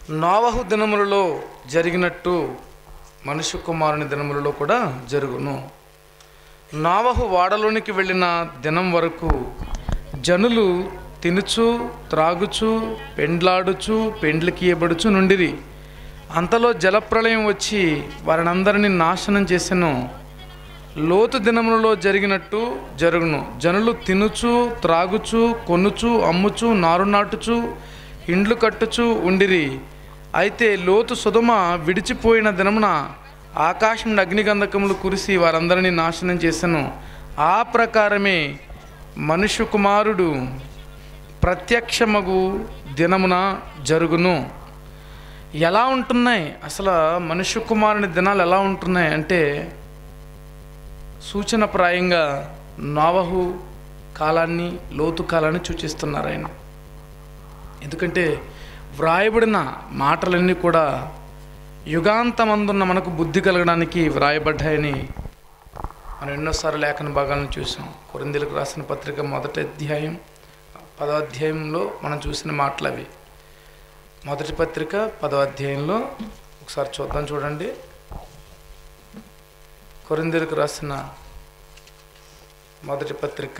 నోవహు దినములలో జరిగినట్టు మనుష్య కుమారుని దినములలో కూడా జరుగును నోవహు వాడలోనికి వెళ్ళిన దినం వరకు జనులు తినుచు త్రాగుచు పెండ్లాడుచు పెండ్లికి ఇవ్వబడుచు నుండిరి అంతలో జలప్రళయం వచ్చి వారినందరినీ నాశనం చేసెను లోతు దినములలో జరిగినట్టు జరుగును జనులు తినుచు త్రాగుచు కొనుచు అమ్ముచు నారు నాటుచు ఇండ్లు కట్టుచు ఉండిరి అయితే లోతు సుధమ విడిచిపోయిన దినమున ఆకాశం నుండి అగ్నిగంధకములు కురిసి వారందరినీ నాశనం చేసెను ఆ ప్రకారమే మనుష్య కుమారుడు ప్రత్యక్షమగు దినమున జరుగును ఎలా ఉంటున్నాయి అసలు మనుష్య కుమారుని దినాలు ఎలా ఉంటున్నాయి అంటే సూచనప్రాయంగా నోవహు కాలాన్ని లోతు కాలాన్ని సూచిస్తున్నారు ఆయన ఎందుకంటే వ్రాయబడిన మాటలన్నీ కూడా యుగాంతమందున్న మనకు బుద్ధి కలగడానికి వ్రాయబడ్డాయని మనం ఎన్నోసార్లు లేఖన భాగాలను చూసాం కొరిందీలకు రాసిన పత్రిక మొదటి అధ్యాయం పదో అధ్యాయంలో మనం చూసిన మాటలు అవి మొదటి పత్రిక పదో అధ్యాయంలో ఒకసారి చూద్దాం చూడండి కొరిందీలకు రాసిన మొదటి పత్రిక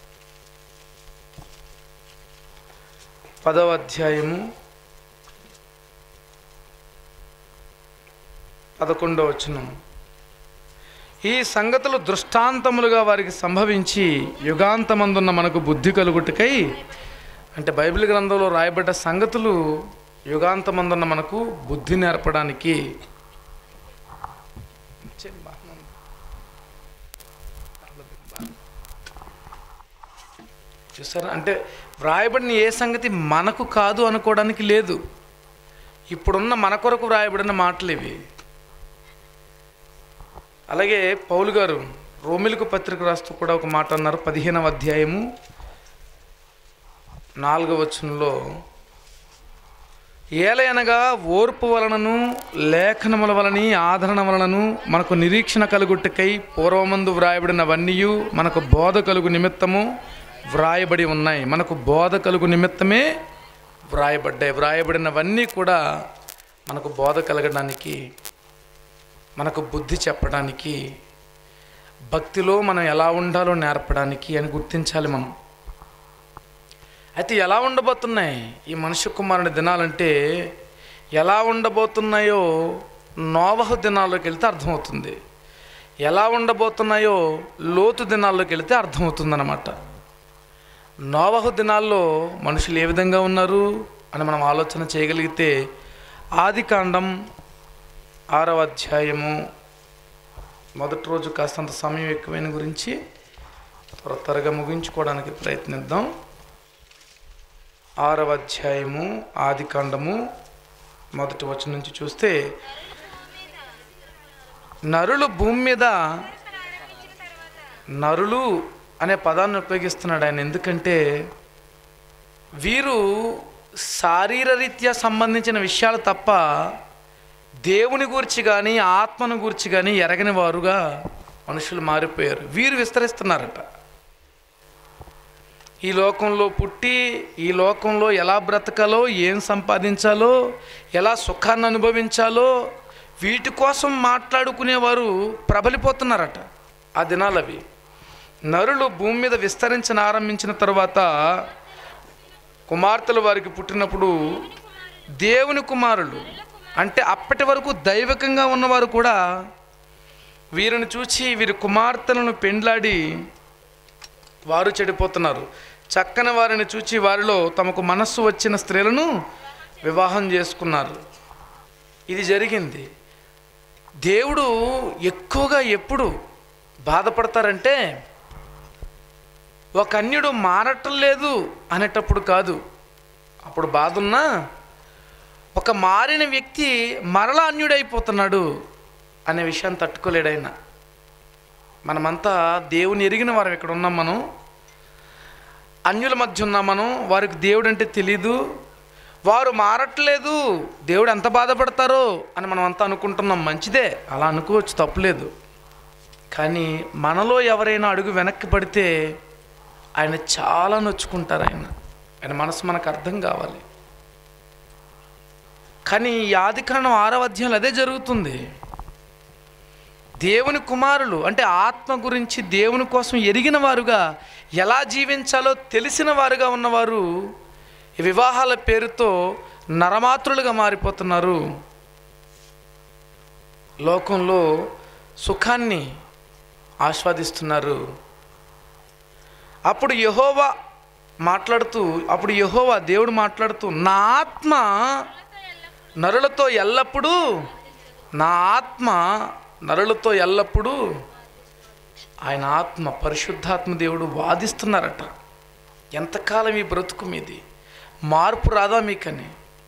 పదవ అధ్యాయము పదకొండవ వచనం ఈ సంగతులు దృష్టాంతములుగా వారికి సంభవించి యుగాంతమందున్న మనకు బుద్ధి కలుగుటకై అంటే బైబిల్ గ్రంథంలో రాయబడ్డ సంగతులు యుగాంతమందున్న మనకు బుద్ధి నేర్పడానికి చూసారా అంటే వ్రాయబడిన ఏ సంగతి మనకు కాదు అనుకోవడానికి లేదు ఇప్పుడున్న మన కొరకు వ్రాయబడిన మాటలు ఇవి అలాగే పౌలు గారు రోమిలకు పత్రిక రాస్తూ కూడా ఒక మాట అన్నారు పదిహేనవ అధ్యాయము నాలుగవ వచనంలో ఏలయనగా ఓర్పు వలనను లేఖనముల వలని ఆదరణ వలనను మనకు నిరీక్షణ కలుగుట్టుకై పూర్వమందు వ్రాయబడినవన్నీ మనకు బోధ కలుగు నిమిత్తము వ్రాయబడి ఉన్నాయి మనకు బోధ కలుగు నిమిత్తమే వ్రాయబడ్డాయి వ్రాయబడినవన్నీ కూడా మనకు బోధ కలగడానికి మనకు బుద్ధి చెప్పడానికి భక్తిలో మనం ఎలా ఉండాలో నేర్పడానికి అని గుర్తించాలి మనం అయితే ఎలా ఉండబోతున్నాయి ఈ మనుష్య కుమారుని దినాలంటే ఎలా ఉండబోతున్నాయో నోవహు దినాల్లోకి వెళ్తే అర్థమవుతుంది ఎలా ఉండబోతున్నాయో లోతు దినాల్లోకి వెళ్తే అర్థమవుతుందన్నమాట నోవహు దినాల్లో మనుషులు ఏ విధంగా ఉన్నారు అని మనం ఆలోచన చేయగలిగితే ఆది కాండం ఆరవ అధ్యాయము మొదటి రోజు కాస్తంత సమయం ఎక్కువైన గురించి త్వర త్వరగా ముగించుకోవడానికి ప్రయత్నిద్దాం ఆరవ అధ్యాయము ఆది కాండము మొదటి వచనం నుంచి చూస్తే నరులు భూమి మీద నరులు అనే పదాన్ని ఉపయోగిస్తున్నాడు ఆయన ఎందుకంటే వీరు శారీరరీత్యా సంబంధించిన విషయాలు తప్ప దేవుని గురించి కానీ ఆత్మను గురించి కానీ ఎరగని వారుగా మనుషులు మారిపోయారు వీరు విస్తరిస్తున్నారట ఈ లోకంలో పుట్టి ఈ లోకంలో ఎలా బ్రతకాలో ఏం సంపాదించాలో ఎలా సుఖాన్ని అనుభవించాలో వీటి కోసం మాట్లాడుకునేవారు ప్రబలిపోతున్నారట ఆ దినాలు అవి నరులు భూమి మీద విస్తరించిన ఆరంభించిన తర్వాత కుమార్తెలు వారికి పుట్టినప్పుడు దేవుని కుమారులు అంటే అప్పటి వరకు దైవికంగా ఉన్నవారు కూడా వీరిని చూచి వీరి కుమార్తెలను పెండ్లాడి వారు చెడిపోతున్నారు చక్కని వారిని చూచి వారిలో తమకు మనస్సు వచ్చిన స్త్రీలను వివాహం చేసుకున్నారు ఇది జరిగింది దేవుడు ఎక్కువగా ఎప్పుడు బాధపడతారంటే ఒక అన్యుడు మారటం లేదు అనేటప్పుడు కాదు అప్పుడు బాధ ఉన్నా ఒక మారిన వ్యక్తి మరలా అన్యుడైపోతున్నాడు అనే విషయాన్ని తట్టుకోలేడు ఆయన మనమంతా దేవుని ఎరిగిన వారం ఇక్కడ ఉన్నాం మనం అన్యుల మధ్య ఉన్నాం మనం వారికి దేవుడు అంటే తెలీదు వారు మారట్లేదు దేవుడు ఎంత బాధపడతారో అని మనం అంతా అనుకుంటున్నాం మంచిదే అలా అనుకోవచ్చు తప్పులేదు కానీ మనలో ఎవరైనా అడుగు వెనక్కి పడితే ఆయన చాలా నొచ్చుకుంటారు ఆయన ఆయన మనసు మనకు అర్థం కావాలి కానీ ఈ ఆదికాండం ఆరవ అధ్యాయంలో అదే జరుగుతుంది దేవుని కుమారులు అంటే ఆత్మ గురించి దేవుని కోసం ఎరిగిన వారుగా ఎలా జీవించాలో తెలిసిన వారుగా ఉన్నవారు ఈ వివాహాల పేరుతో నరమాతృలుగా మారిపోతున్నారు లోకంలో సుఖాన్ని ఆస్వాదిస్తున్నారు అప్పుడు యహోవా మాట్లాడుతూ అప్పుడు యహోవా దేవుడు మాట్లాడుతూ నా ఆత్మ నరులతో ఎల్లప్పుడూ నా ఆత్మ నరులతో ఎల్లప్పుడూ ఆయన ఆత్మ పరిశుద్ధాత్మ దేవుడు వాదిస్తున్నారట ఎంతకాలం ఈ బ్రతుకు మీది మార్పు రాదా మీకని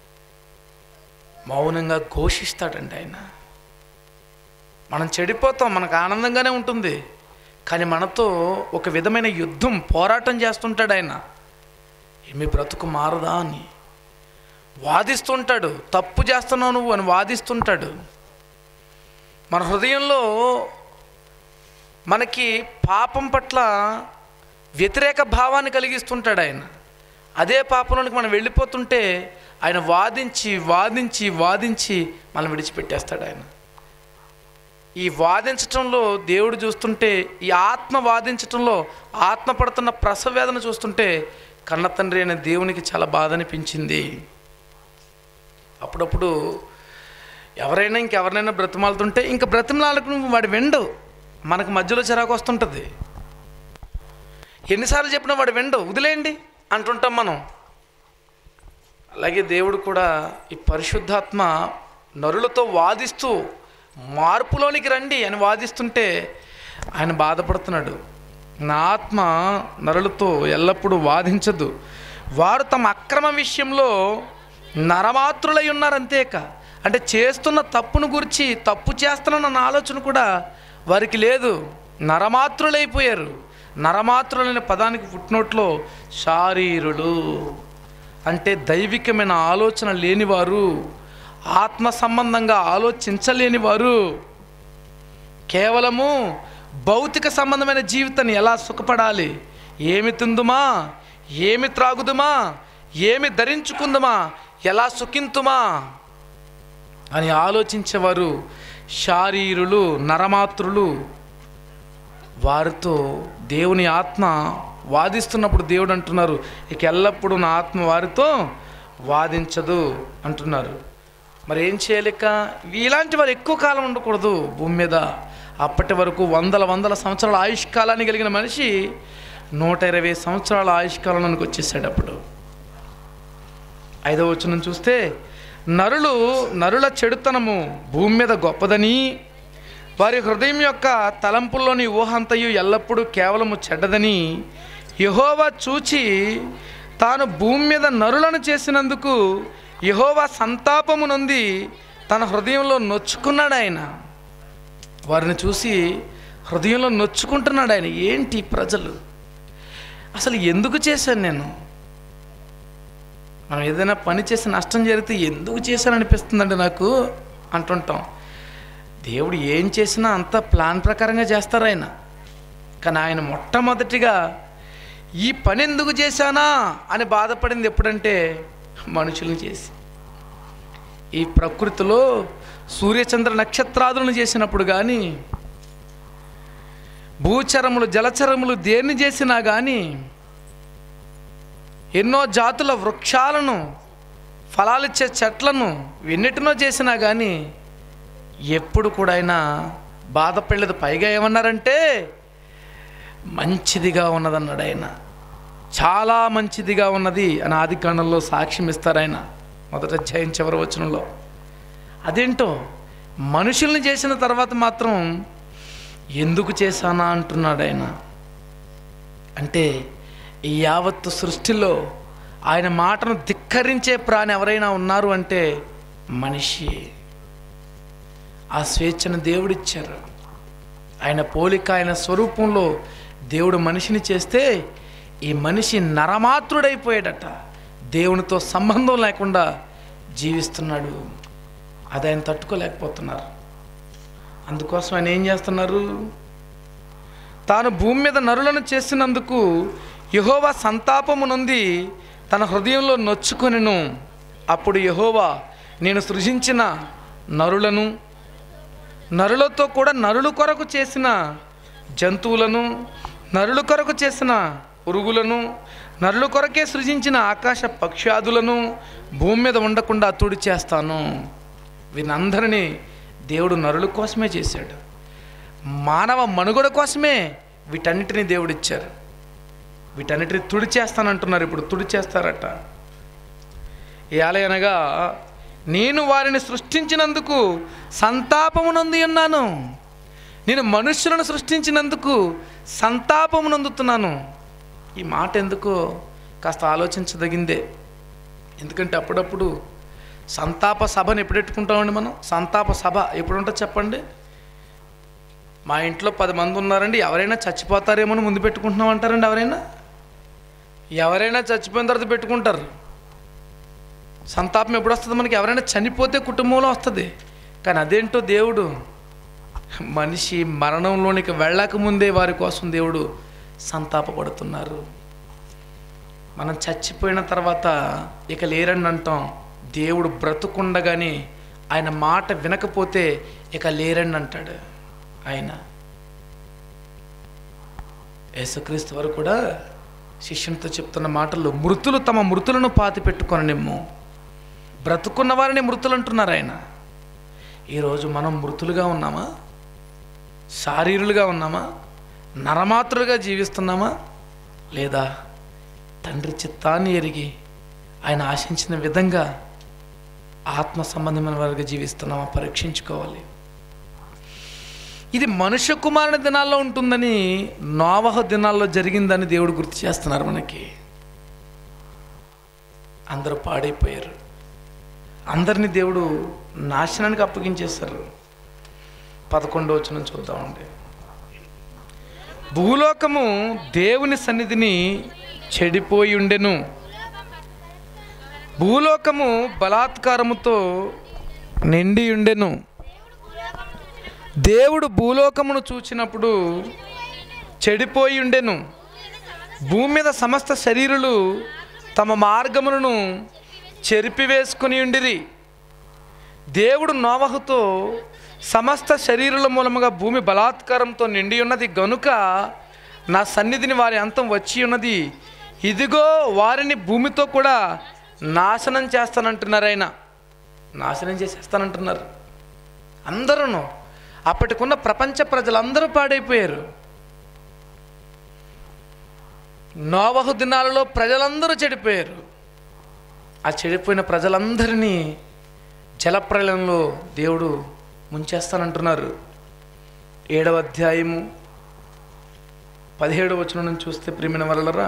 మౌనంగా ఘోషిస్తాడండి ఆయన మనం చెడిపోతాం మనకు ఆనందంగానే ఉంటుంది కానీ మనతో ఒక విధమైన యుద్ధం పోరాటం చేస్తుంటాడు ఆయన మీ బ్రతుకు మారదా అని వాదిస్తుంటాడు తప్పు చేస్తున్నావు నువ్వు అని వాదిస్తుంటాడు మన హృదయంలో మనకి పాపం పట్ల వ్యతిరేక భావాన్ని కలిగిస్తుంటాడు ఆయన అదే పాపంలోనికి మనం వెళ్ళిపోతుంటే ఆయన వాదించి వాదించి వాదించి మనం విడిచిపెట్టేస్తాడు ఆయన ఈ వాదించటంలో దేవుడు చూస్తుంటే ఈ ఆత్మ వాదించటంలో ఆత్మ పడుతున్న ప్రసవేదన చూస్తుంటే కన్న తండ్రి అయిన దేవునికి చాలా బాధ అనిపించింది అప్పుడప్పుడు ఎవరైనా ఇంకెవరినైనా బ్రతిమాలుతుంటే ఇంకా బ్రతిమలాలకు నువ్వు వాడి వెండు మనకు మధ్యలో చిరాకు వస్తుంటుంది ఎన్నిసార్లు చెప్పినా వాడు వెండు వదిలేయండి అంటుంటాం మనం అలాగే దేవుడు కూడా ఈ పరిశుద్ధాత్మ నరులతో వాదిస్తూ మార్పులోనికి రండి అని వాదిస్తుంటే ఆయన బాధపడుతున్నాడు నా ఆత్మ నరులతో ఎల్లప్పుడూ వాదించదు వారు తమ అక్రమ విషయంలో నరమాతృలై ఉన్నారు అంతేక అంటే చేస్తున్న తప్పును గురించి తప్పు చేస్తున్నానన్న ఆలోచన కూడా వారికి లేదు నరమాతృలైపోయారు నరమాతృలైన పదానికి పుట్టినోట్లో శారీరులు అంటే దైవికమైన ఆలోచన లేనివారు ఆత్మ సంబంధంగా ఆలోచించలేని వారు కేవలము భౌతిక సంబంధమైన జీవితాన్ని ఎలా సుఖపడాలి ఏమి తిందుమా ఏమి త్రాగుదుమా ఏమి ధరించుకుందుమా ఎలా సుఖింతుమా అని ఆలోచించేవారు శారీరులు నరమాతృలు వారితో దేవుని ఆత్మ వాదిస్తున్నప్పుడు దేవుడు అంటున్నారు ఇక ఎల్లప్పుడూ నా ఆత్మ వారితో వాదించదు అంటున్నారు మరి ఏం చేయలేక ఇలాంటి వారు ఎక్కువ కాలం ఉండకూడదు భూమి మీద అప్పటి వరకు వందల వందల సంవత్సరాల ఆయుష్కాలాన్ని కలిగిన మనిషి నూట ఇరవై సంవత్సరాల ఆయుష్కాలానికి వచ్చేసాడు అప్పుడు ఐదవ వచనం చూస్తే నరులు నరుల చెడుతనము భూమి మీద గొప్పదని వారి హృదయం యొక్క తలంపుల్లోని ఊహంతయు ఎల్లప్పుడూ కేవలము చెడ్డదని యహోవా చూచి తాను భూమి మీద నరులను చేసినందుకు యహోవా సంతాపము నొంది తన హృదయంలో నొచ్చుకున్నాడు ఆయన వారిని చూసి హృదయంలో నొచ్చుకుంటున్నాడు ఆయన ఏంటి ఈ ప్రజలు అసలు ఎందుకు చేశాను నేను మనం ఏదైనా పని చేసి నష్టం జరిగితే ఎందుకు చేశాను అనిపిస్తుందండి నాకు అంటుంటాం దేవుడు ఏం చేసినా అంత ప్లాన్ ప్రకారంగా చేస్తారు ఆయన కానీ ఆయన మొట్టమొదటిగా ఈ పని ఎందుకు చేశానా అని బాధపడింది ఎప్పుడంటే మనుషులను చేసి ఈ ప్రకృతిలో సూర్యచంద్ర నక్షత్రాదులను చేసినప్పుడు కానీ భూచరములు జలచరములు దేన్ని చేసినా కానీ ఎన్నో జాతుల వృక్షాలను ఫలాలిచ్చే చెట్లను ఎన్నిటినో చేసినా కానీ ఎప్పుడు కూడా ఆయన బాధపడలేదు పైగా ఏమన్నారంటే మంచిదిగా ఉన్నదన్నాడు ఆయన చాలా మంచిదిగా ఉన్నది అని ఆది కాండంలో సాక్ష్యం ఇస్తారు ఆయన మొదట అధ్యాయం చివరి వచనంలో అదేంటో మనుషుల్ని చేసిన తర్వాత మాత్రం ఎందుకు చేశానా అంటున్నాడు ఆయన అంటే ఈ యావత్తు సృష్టిలో ఆయన మాటను ధిక్కరించే ప్రాణి ఎవరైనా ఉన్నారు అంటే మనిషి ఆ స్వేచ్ఛను దేవుడిచ్చారు ఆయన పోలిక ఆయన స్వరూపంలో దేవుడు మనిషిని చేస్తే ఈ మనిషి నరమాత్రుడైపోయాడట దేవునితో సంబంధం లేకుండా జీవిస్తున్నాడు అది ఆయన తట్టుకోలేకపోతున్నారు అందుకోసం ఆయన ఏం చేస్తున్నారు తాను భూమి మీద నరులను చేసినందుకు యహోవా సంతాపము నొంది తన హృదయంలో నొచ్చుకొనెను అప్పుడు యహోవా నేను సృజించిన నరులను నరులతో కూడా నరుల కొరకు చేసిన జంతువులను నరుల కొరకు చేసిన పురుగులను నరుల కొరకే సృజించిన ఆకాశ పక్ష్యాదులను భూమి మీద ఉండకుండా తుడి చేస్తాను వీరందరినీ దేవుడు నరుల కోసమే చేశాడు మానవ మనుగడ కోసమే వీటన్నిటిని దేవుడిచ్చారు వీటన్నిటిని తుడి చేస్తానంటున్నారు ఇప్పుడు తుడి చేస్తారట ఏలయనగా నేను వారిని సృష్టించినందుకు సంతాపమునంది ఉన్నాను నేను మనుష్యులను సృష్టించినందుకు సంతాపమునందుతున్నాను ఈ మాట ఎందుకో కాస్త ఆలోచించదగిందే ఎందుకంటే అప్పుడప్పుడు సంతాప సభను ఎప్పుడు పెట్టుకుంటామండి మనం సంతాప సభ ఎప్పుడు ఉంటుంది చెప్పండి మా ఇంట్లో పది మంది ఉన్నారండి ఎవరైనా చచ్చిపోతారేమో అని ముందు పెట్టుకుంటున్నాం అంటారండి ఎవరైనా ఎవరైనా చచ్చిపోయిన తర్వాత పెట్టుకుంటారు సంతాపం ఎప్పుడు వస్తుంది మనకి ఎవరైనా చనిపోతే కుటుంబంలో వస్తుంది కానీ అదేంటో దేవుడు మనిషి మరణంలోనికి వెళ్ళక ముందే వారి కోసం దేవుడు సంతాపపడుతున్నారు మనం చచ్చిపోయిన తర్వాత ఇక లేరని అంటాం దేవుడు బ్రతుకుండగానే ఆయన మాట వినకపోతే ఇక లేరని అంటాడు ఆయన యేసుక్రీస్తు వారు కూడా శిష్యునితో చెప్తున్న మాటల్లో మృతులు తమ మృతులను పాతి పెట్టుకొననిమ్ము బ్రతుకున్న వారిని మృతులు అంటున్నారు ఆయన ఈరోజు మనం మృతులుగా ఉన్నామా శారీరులుగా ఉన్నామా నరమాత్రులుగా జీవిస్తున్నామా లేదా తండ్రి చిత్తాన్ని ఎరిగి ఆయన ఆశించిన విధంగా ఆత్మ సంబంధమైన వారిగా జీవిస్తున్నామా పరీక్షించుకోవాలి ఇది మనుష్య కుమారుని దినాల్లో ఉంటుందని నోవహ దినాల్లో జరిగిందని దేవుడు గుర్తు చేస్తున్నారు మనకి అందరూ పాడైపోయారు అందరినీ దేవుడు నాశనానికి అప్పగించేశారు పదకొండో వచ్చిన చూద్దామండి భూలోకము దేవుని సన్నిధిని చెడిపోయి ఉండెను భూలోకము బలాత్కారముతో నిండి ఉండెను దేవుడు భూలోకమును చూచినప్పుడు చెడిపోయి ఉండెను భూమి మీద సమస్త శరీరులు తమ మార్గములను చెరిపివేసుకుని ఉండిరి దేవుడు నోవహుతో సమస్త శరీరుల మూలముగా భూమి బలాత్కారంతో నిండి ఉన్నది గనుక నా సన్నిధిని వారి అంతం వచ్చి ఉన్నది ఇదిగో వారిని భూమితో కూడా నాశనం చేస్తానంటున్నారు ఆయన నాశనం చేసేస్తానంటున్నారు అందరూ అప్పటికున్న ప్రపంచ ప్రజలందరూ పాడైపోయారు నోవహు దినాలలో ప్రజలందరూ చెడిపోయారు ఆ చెడిపోయిన ప్రజలందరినీ జలప్రలయంలో దేవుడు ముంచేస్తానంటున్నారు ఏడవ అధ్యాయము పదిహేడవ వచనం నుంచి చూస్తే ప్రియమైన వలలరా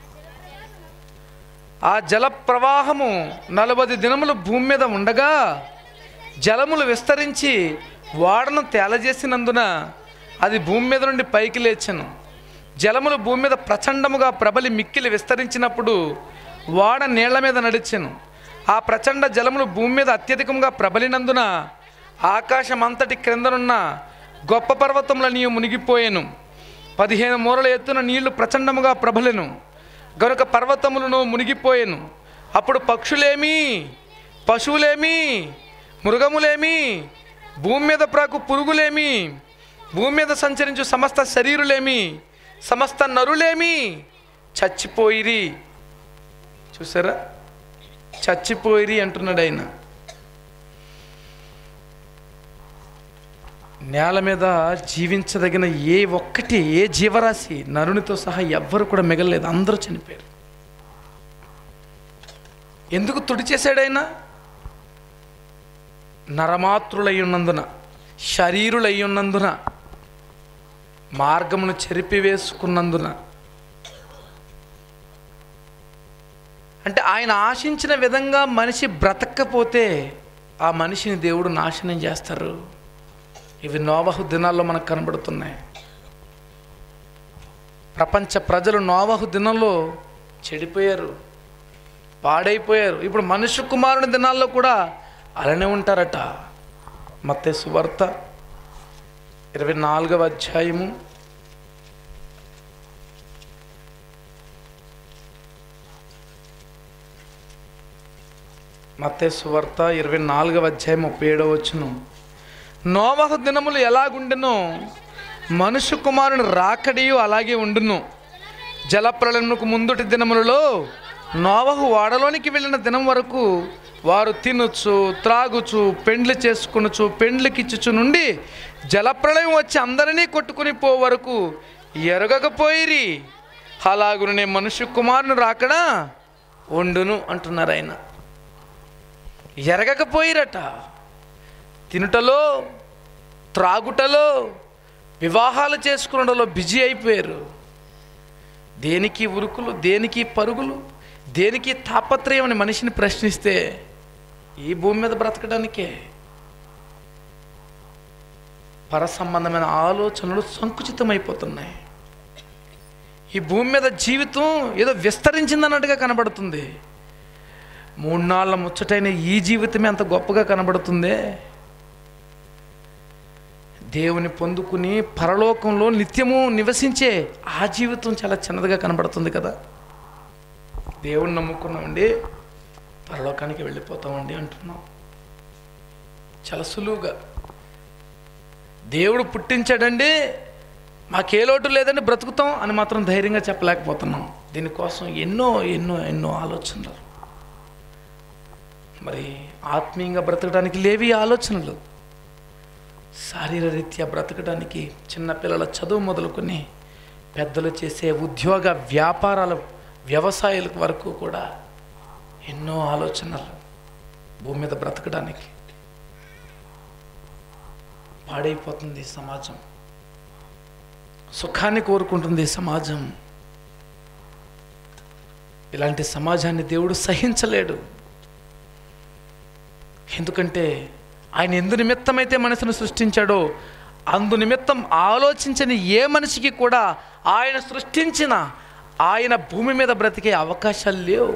ఆ జల ప్రవాహము నలభై దినములు భూమి మీద ఉండగా జలములు విస్తరించి వాడను తేలజేసినందున అది భూమి మీద నుండి పైకి లేచెను జలములు భూమి మీద ప్రచండముగా ప్రబలి మిక్కిలి విస్తరించినప్పుడు వాడ నీళ్ల మీద నడిచెను ఆ ప్రచండ జలములు భూమి మీద అత్యధికంగా ప్రబలినందున ఆకాశం అంతటి క్రిందనున్న గొప్ప పర్వతములన్నీ మునిగిపోయాను పదిహేను మూరల ఎత్తున నీళ్లు ప్రచండముగా ప్రబలెను గనుక పర్వతములను మునిగిపోయాను అప్పుడు పక్షులేమి పశువులేమి మృగములేమి భూమి మీద ప్రాకు పురుగులేమి భూమి మీద సంచరించు సమస్త శరీరులేమి సమస్త నరులేమి చచ్చిపోయిరి చూసారా చచ్చిపోయిరి అంటున్నాడు ఆయన నేల మీద జీవించదగిన ఏ ఒక్కటి ఏ జీవరాశి నరునితో సహా ఎవ్వరు కూడా మిగలలేదు అందరూ చనిపోయారు ఎందుకు తుడి చేశాడైనా నరమాతృలై ఉన్నందున శరీరులై ఉన్నందున మార్గమును చెరిపివేసుకున్నందున అంటే ఆయన ఆశించిన విధంగా మనిషి బ్రతకపోతే ఆ మనిషిని దేవుడు నాశనం చేస్తారు ఇవి నోవహు దినాల్లో మనకు కనబడుతున్నాయి ప్రపంచ ప్రజలు నోవహు దినంలో చెడిపోయారు పాడైపోయారు ఇప్పుడు మనుష్య కుమారుని దినాల్లో కూడా అలానే ఉంటారట మత్తే సువార్త ఇరవై నాలుగవ అధ్యాయము మత్తేసు వార్త ఇరవై నాలుగవ అధ్యాయం ముప్పై ఏడవ వచ్చును నోవహు దినములు ఎలాగుండెనో మనుష్య కుమారుని రాకడియు అలాగే ఉండును జలప్రళయమునకు ముందుటి దినములలో నోవహు వాడలోనికి వెళ్ళిన దినం వరకు వారు తినొచ్చు త్రాగుచు పెండ్లి చేసుకునొచ్చు పెండ్లికిచ్చుచు నుండి జలప్రళయం వచ్చి అందరినీ కొట్టుకుని పో వరకు ఎరగకపోయిరి అలాగునే మనుష్య కుమారుని రాకడా వండును అంటున్నారు ఆయన ఎరగకపోయిరట తినుటలో త్రాగుటలో వివాహాలు చేసుకునడంలో బిజీ అయిపోయారు దేనికి ఉరుకులు దేనికి పరుగులు దేనికి తాపత్రయం అని మనిషిని ప్రశ్నిస్తే ఈ భూమి మీద బ్రతకడానికే పర సంబంధమైన ఆలోచనలు సంకుచితమైపోతున్నాయి ఈ భూమి మీద జీవితం ఏదో విస్తరించిందన్నట్టుగా కనబడుతుంది మూడు నాళ్ళ ముచ్చటైన ఈ జీవితమే అంత గొప్పగా కనబడుతుందే దేవుని పొందుకుని పరలోకంలో నిత్యము నివసించే ఆ జీవితం చాలా చిన్నదిగా కనబడుతుంది కదా దేవుని నమ్ముకున్నామండి పరలోకానికి వెళ్ళిపోతామండి అంటున్నాం చాలా సులువుగా దేవుడు పుట్టించాడండి మాకే లోటు లేదండి బ్రతుకుతాం అని మాత్రం ధైర్యంగా చెప్పలేకపోతున్నాం దీనికోసం ఎన్నో ఎన్నో ఎన్నో ఆలోచనలు మరి ఆత్మీయంగా బ్రతకడానికి లేవి ఆలోచనలు శారీరరీత్యా బ్రతకడానికి చిన్నపిల్లల చదువు మొదలుకొని పెద్దలు చేసే ఉద్యోగ వ్యాపారాల వ్యవసాయాల వరకు కూడా ఎన్నో ఆలోచనలు భూమి మీద బ్రతకడానికి పాడైపోతుంది ఈ సమాజం సుఖాన్ని కోరుకుంటుంది ఈ సమాజం ఇలాంటి సమాజాన్ని దేవుడు సహించలేడు ఎందుకంటే ఆయన ఎందు నిమిత్తమైతే మనసును సృష్టించాడో అందు నిమిత్తం ఆలోచించని ఏ మనిషికి కూడా ఆయన సృష్టించిన ఆయన భూమి మీద బ్రతికే అవకాశాలు లేవు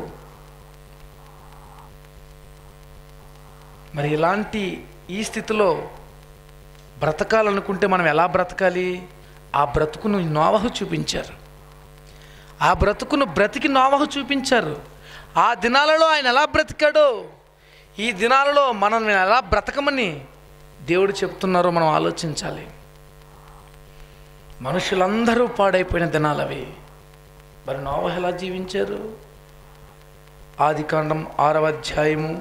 మరి ఇలాంటి ఈ స్థితిలో బ్రతకాలనుకుంటే మనం ఎలా బ్రతకాలి ఆ బ్రతుకును నోవహు చూపించారు ఆ బ్రతుకును బ్రతికి నోవహు చూపించారు ఆ దినాలలో ఆయన ఎలా బ్రతికాడో ఈ దినాలలో మనం ఎలా బ్రతకమని దేవుడు చెప్తున్నారో మనం ఆలోచించాలి మనుషులందరూ పాడైపోయిన దినాలవి మరి నోవహు ఎలా జీవించారు ఆదికాండం ఆరవ అధ్యాయము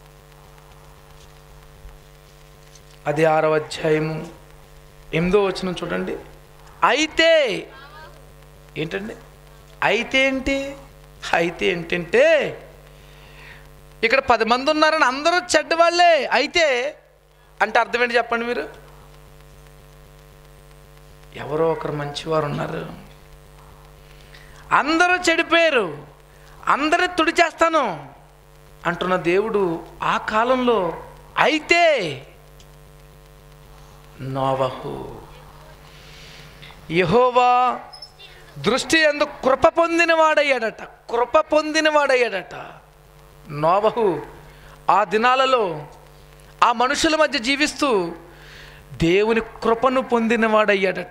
అది ఆరవ అధ్యాయము ఎనిమిదో వచనం చూడండి అయితే ఏంటండి అయితే ఏంటి అయితే ఏంటంటే ఇక్కడ పది మంది ఉన్నారని అందరూ చెడ్డవాళ్ళే అయితే అంటే అర్థం ఏంటి చెప్పండి మీరు ఎవరో ఒకరు మంచివారు ఉన్నారు అందరూ చెడిపోయారు అందరూ తుడి చేస్తాను అంటున్న దేవుడు ఆ కాలంలో అయితే నోవహు యహోవా దృష్టి ఎందు కృప పొందినవాడయ్యాడట కృప పొందినవాడయ్యాడట నోవహు ఆ దినాలలో ఆ మనుషుల మధ్య జీవిస్తూ దేవుని కృపను పొందినవాడయ్యాడట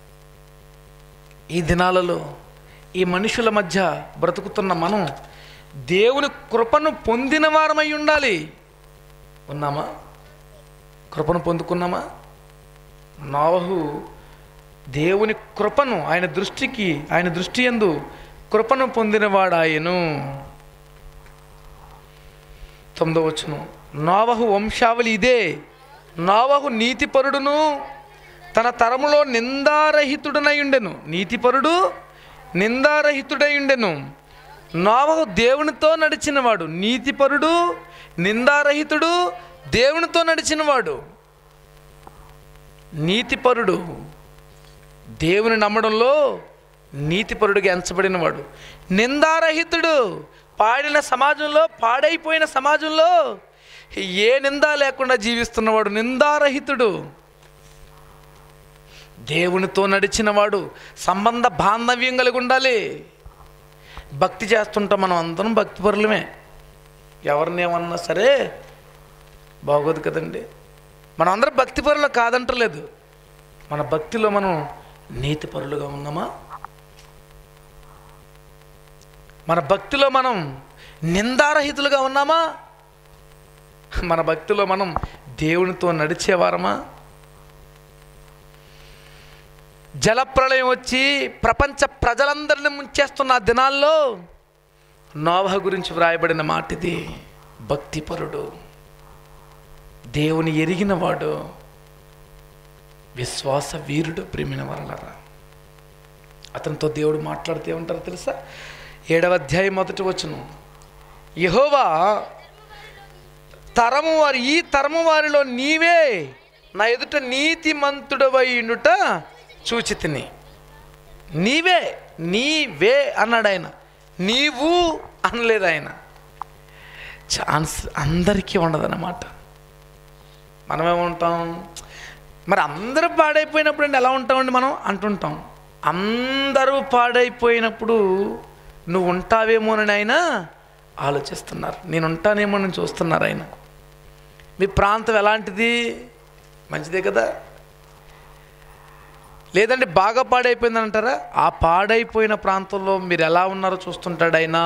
ఈ దినాలలో ఈ మనుషుల మధ్య బ్రతుకుతున్న మనం దేవుని కృపను పొందిన వారమై ఉండాలి ఉన్నామా కృపను పొందుకున్నామా నోవహు దేవుని కృపను ఆయన దృష్టికి ఆయన దృష్టి ఎందు కృపను పొందినవాడాయను తొమ్మిదో వచ్చును నోవహు వంశావళి ఇదే నోవహు నీతిపరుడును తన తరములో నిందారహితుడనై ఉండెను నీతిపరుడు నిందారహితుడై ఉండెను నోవహు దేవునితో నడిచినవాడు నీతిపరుడు నిందారహితుడు దేవునితో నడిచినవాడు నీతిపరుడు దేవుని నమ్మడంలో నీతిపరుడిగా ఎంచబడినవాడు నిందారహితుడు పాడిన సమాజంలో పాడైపోయిన సమాజంలో ఏ నింద లేకుండా జీవిస్తున్నవాడు నిందారహితుడు దేవునితో నడిచినవాడు సంబంధ బాంధవ్యం కలిగి ఉండాలి భక్తి చేస్తుంటాం మనం అందరం భక్తిపరులమే ఎవరిని ఏమన్నా సరే బాగోదు కదండి మనం అందరం భక్తిపరులు కాదంటలేదు మన భక్తిలో మనం నీతిపరులుగా ఉన్నామా మన భక్తిలో మనం నిందారహితులుగా ఉన్నామా మన భక్తిలో మనం దేవునితో నడిచేవారమా జలప్రళయం వచ్చి ప్రపంచ ప్రజలందరిని ముంచేస్తున్న ఆ దినాల్లో నోవహ గురించి వ్రాయబడిన మాట ఇది భక్తిపరుడు దేవుని ఎరిగినవాడు విశ్వాస వీరుడు ప్రేమిన వరలరా అతనితో దేవుడు మాట్లాడితే ఏమంటారో తెలుసా ఏడవ అధ్యాయం మొదటి వచ్చును యహోవా తరము వారి ఈ తరము వారిలో నీవే నా ఎదుట నీతిమంతుడవైనుట చూచి తిని నీవే నీవే అన్నాడు ఆయన నీవు అనలేదు ఆయన ఛాన్స్ అందరికీ ఉండదన్నమాట మనమేమంటాం మరి అందరూ పాడైపోయినప్పుడు అండి ఎలా ఉంటామండి మనం అంటుంటాం అందరూ పాడైపోయినప్పుడు నువ్వు ఉంటావేమోనని ఆయన ఆలోచిస్తున్నారు నేను ఉంటానేమోనని చూస్తున్నారు ఆయన మీ ప్రాంతం ఎలాంటిది మంచిదే కదా లేదంటే బాగా పాడైపోయింది అంటారా ఆ పాడైపోయిన ప్రాంతంలో మీరు ఎలా ఉన్నారో చూస్తుంటాడు ఆయన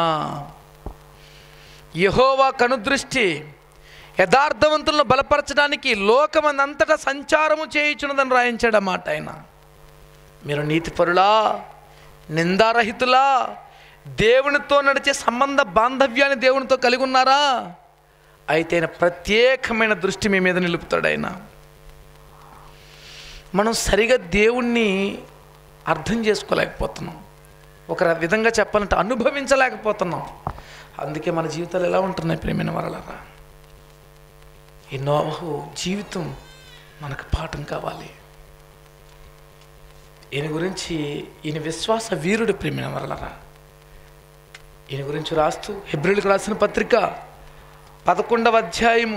యహోవా కనుదృష్టి యథార్థవంతులను బలపరచడానికి లోకమందంతటా సంచారము చేయుచున్నదని రాయించాడు ఆ మాట ఆయన మీరు నీతిపరులా నిందారహితులా దేవునితో నడిచే సంబంధ బాంధవ్యాన్ని దేవునితో కలిగి ఉన్నారా అయితే ఆయన ప్రత్యేకమైన దృష్టి మీ మీద నిలుపుతాడు ఆయన మనం సరిగా దేవుణ్ణి అర్థం చేసుకోలేకపోతున్నాం ఒక విధంగా చెప్పాలంటే అనుభవించలేకపోతున్నాం అందుకే మన జీవితాలు ఎలా ఉంటున్నాయి ప్రేమైన వరలరా ఈ నోవహు జీవితం మనకు పాఠం కావాలి ఈయన గురించి ఈయన విశ్వాస వీరుడు ప్రేమిన వరలరా ఈయన గురించి రాస్తూ హెబ్రిల్కి రాసిన పత్రిక పదకొండవ అధ్యాయము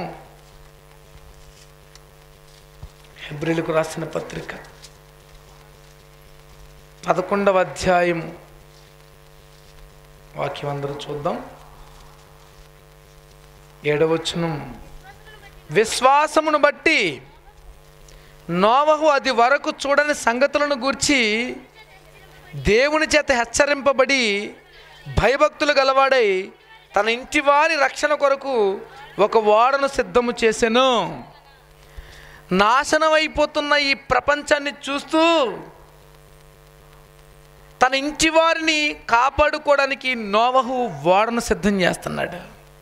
హెబ్రిల్కు రాసిన పత్రిక పదకొండవ అధ్యాయము వాక్యం అందరూ చూద్దాం ఏడవచ్చును విశ్వాసమును బట్టి నోవహు అది వరకు చూడని సంగతులను గూర్చి దేవుని చేత హెచ్చరింపబడి భయభక్తులు గలవాడై తన ఇంటి వారి రక్షణ కొరకు ఒక ఓడను సిద్ధము చేసెను నాశనమైపోతున్న ఈ ప్రపంచాన్ని చూస్తూ తన ఇంటి వారిని కాపాడుకోవడానికి నోవహు ఓడను సిద్ధం చేస్తున్నాడు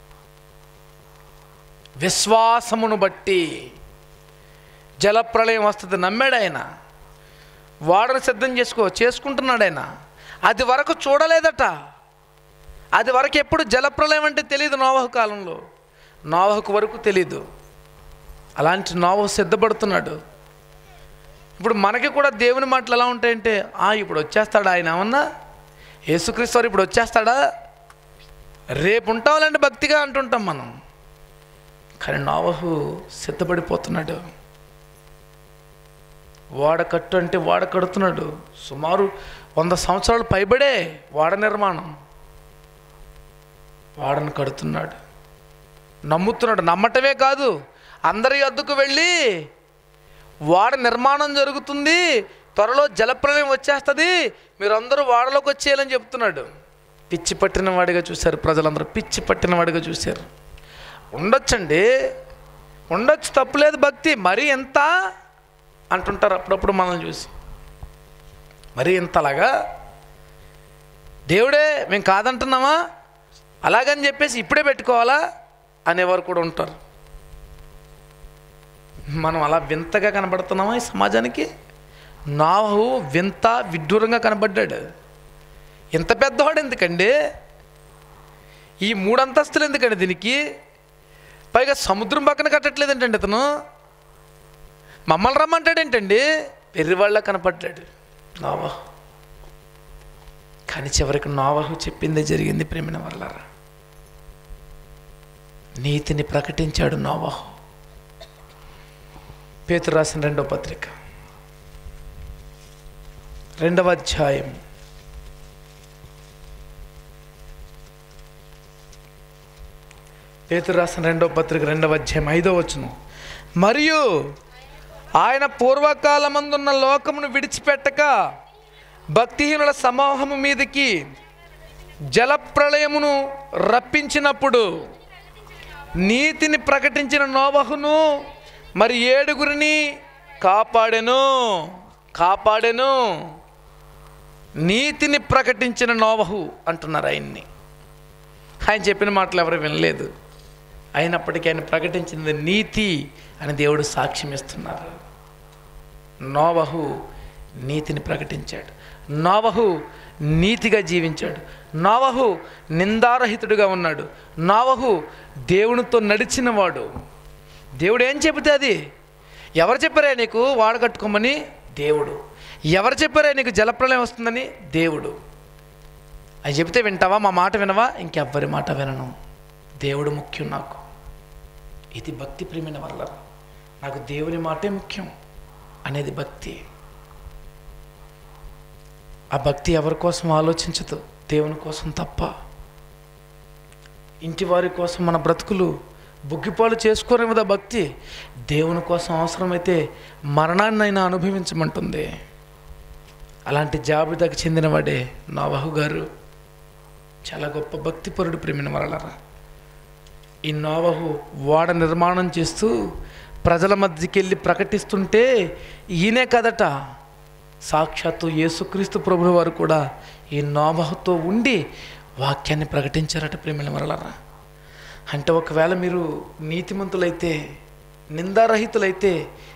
విశ్వాసమును బట్టి జలప్రళయం వస్తుంది నమ్మాడు ఆయన వాడను సిద్ధం చేసుకో చేసుకుంటున్నాడు ఆయన అది వరకు చూడలేదట అది వరకు ఎప్పుడు జలప్రళయం అంటే తెలియదు నోవహు కాలంలో నోవహకు వరకు తెలీదు అలాంటి నోవహు సిద్ధపడుతున్నాడు ఇప్పుడు మనకి కూడా దేవుని మాటలు ఎలా ఉంటాయంటే ఆ ఇప్పుడు వచ్చేస్తాడా ఆయన ఏమన్నా యేసుక్రీస్తు వారు ఇప్పుడు వచ్చేస్తాడా రేపు ఉంటావాలంటే భక్తిగా అంటుంటాం మనం కానీ నోవహు సిద్ధపడిపోతున్నాడు వాడ కట్టు అంటే వాడ కడుతున్నాడు సుమారు వంద సంవత్సరాలు పైబడే వాడ నిర్మాణం వాడను కడుతున్నాడు నమ్ముతున్నాడు నమ్మటమే కాదు అందరి వద్దకు వెళ్ళి వాడ నిర్మాణం జరుగుతుంది త్వరలో జలప్రలయం వచ్చేస్తుంది మీరందరూ వాడలోకి వచ్చేయాలని చెప్తున్నాడు పిచ్చి పట్టిన వాడిగా చూశారు ప్రజలందరూ పిచ్చి పట్టిన వాడిగా చూశారు ఉండొచ్చండి ఉండొచ్చు తప్పులేదు భక్తి మరీ ఎంత అంటుంటారు అప్పుడప్పుడు మనం చూసి మరీ ఇంతలాగా దేవుడే మేము కాదంటున్నామా అలాగని చెప్పేసి ఇప్పుడే పెట్టుకోవాలా అనేవారు కూడా ఉంటారు మనం అలా వింతగా కనబడుతున్నామా ఈ సమాజానికి నాహు వింత విడ్డూరంగా కనబడ్డాడు ఇంత పెద్దవాడు ఎందుకండి ఈ మూడు అంతస్తులు ఎందుకండి దీనికి పైగా సముద్రం పక్కన కట్టట్లేదు ఏంటండి ఇతను మమ్మల్ని రమ్మంటాడేంటండి వెర్రివాళ్ళ కనపడ్డాడు నావాహు కానీ చివరికి నావాహు చెప్పిందే జరిగింది ప్రేమిన వల్లరా నీతిని ప్రకటించాడు నావాహు పేతురు రాసిన రెండవ పత్రిక రెండవ అధ్యాయం పేతురు రాసిన రెండవ పత్రిక రెండవ అధ్యాయం ఐదవ వచనం మరియు ఆయన పూర్వకాలమందున్న లోకమును విడిచిపెట్టక భక్తిహీనుల సమూహము మీదకి జలప్రళయమును రప్పించినప్పుడు నీతిని ప్రకటించిన నోబహును మరి ఏడుగురిని కాపాడెను కాపాడెను నీతిని ప్రకటించిన నోవహు అంటున్నారు ఆయన్ని ఆయన చెప్పిన మాటలు ఎవరు వినలేదు అయినప్పటికీ ఆయన ప్రకటించింది నీతి అని దేవుడు సాక్ష్యం ఇస్తున్నారు నోవహు నీతిని ప్రకటించాడు నోవహు నీతిగా జీవించాడు నోవహు నిందారహితుడిగా ఉన్నాడు నోవహు దేవునితో నడిచినవాడు దేవుడు ఏం చెబితే అది ఎవరు చెప్పారే నీకు వాడు కట్టుకోమని దేవుడు ఎవరు చెప్పారే నీకు జలప్రలయం వస్తుందని దేవుడు అది చెబితే వింటావా మా మాట వినవా ఇంకెవ్వరి మాట వినను దేవుడు ముఖ్యం నాకు ఇది భక్తి ప్రేమిన వల్ల నాకు దేవుని మాటే ముఖ్యం అనేది భక్తి ఆ భక్తి ఎవరి కోసం ఆలోచించదు దేవుని కోసం తప్ప ఇంటి వారి కోసం మన బ్రతుకులు బుగ్గిపాలు చేసుకోలేమదా భక్తి దేవుని కోసం అవసరమైతే మరణాన్నైనా అనుభవించమంటుంది అలాంటి జాబితాకి చెందినవాడే నోవహు గారు చాలా గొప్ప భక్తిపరుడు ప్రేమిన వరలరా ఈ నోవహు వాడ నిర్మాణం చేస్తూ ప్రజల మధ్యకి వెళ్ళి ప్రకటిస్తుంటే ఈయనే కదట సాక్షాత్తు యేసుక్రీస్తు ప్రభుల వారు కూడా ఈ నోవహుతో ఉండి వాక్యాన్ని ప్రకటించారట ప్రేమిల వరలరా అంటే ఒకవేళ మీరు నీతిమంతులైతే నిందారహితులైతే